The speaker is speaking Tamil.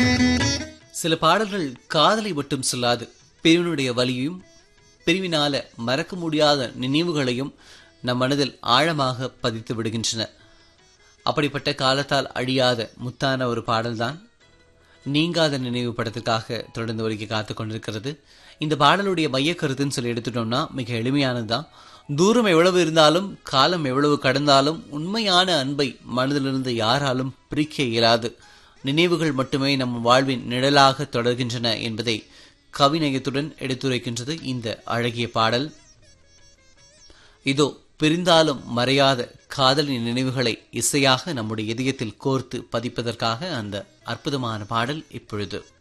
சில பாடல்கள் காதலை மட்டும் சொல்லாது பிரிவினுடைய வலியையும் பிரிவினால மறக்க முடியாத நினைவுகளையும் நம் மனதில் ஆழமாக பதித்து விடுகின்றன அப்படிப்பட்ட காலத்தால் அழியாத முத்தான ஒரு பாடல்தான் நீங்காத நினைவு படத்துக்காக தொடர்ந்து வரைக்கும் காத்து கொண்டிருக்கிறது இந்த பாடலுடைய மைய கருத்துன்னு சொல்லி எடுத்துட்டோம்னா மிக எளிமையானதுதான் தூரம் எவ்வளவு இருந்தாலும் காலம் எவ்வளவு கடந்தாலும் உண்மையான அன்பை மனதிலிருந்து யாராலும் பிரிக்க இயலாது நினைவுகள் மட்டுமே நம் வாழ்வின் நிழலாக தொடர்கின்றன என்பதை கவிநயத்துடன் எடுத்துரைக்கின்றது இந்த அழகிய பாடல் இதோ பிரிந்தாலும் மறையாத காதலின் நினைவுகளை இசையாக நம்முடைய இதயத்தில் கோர்த்து பதிப்பதற்காக அந்த அற்புதமான பாடல் இப்பொழுது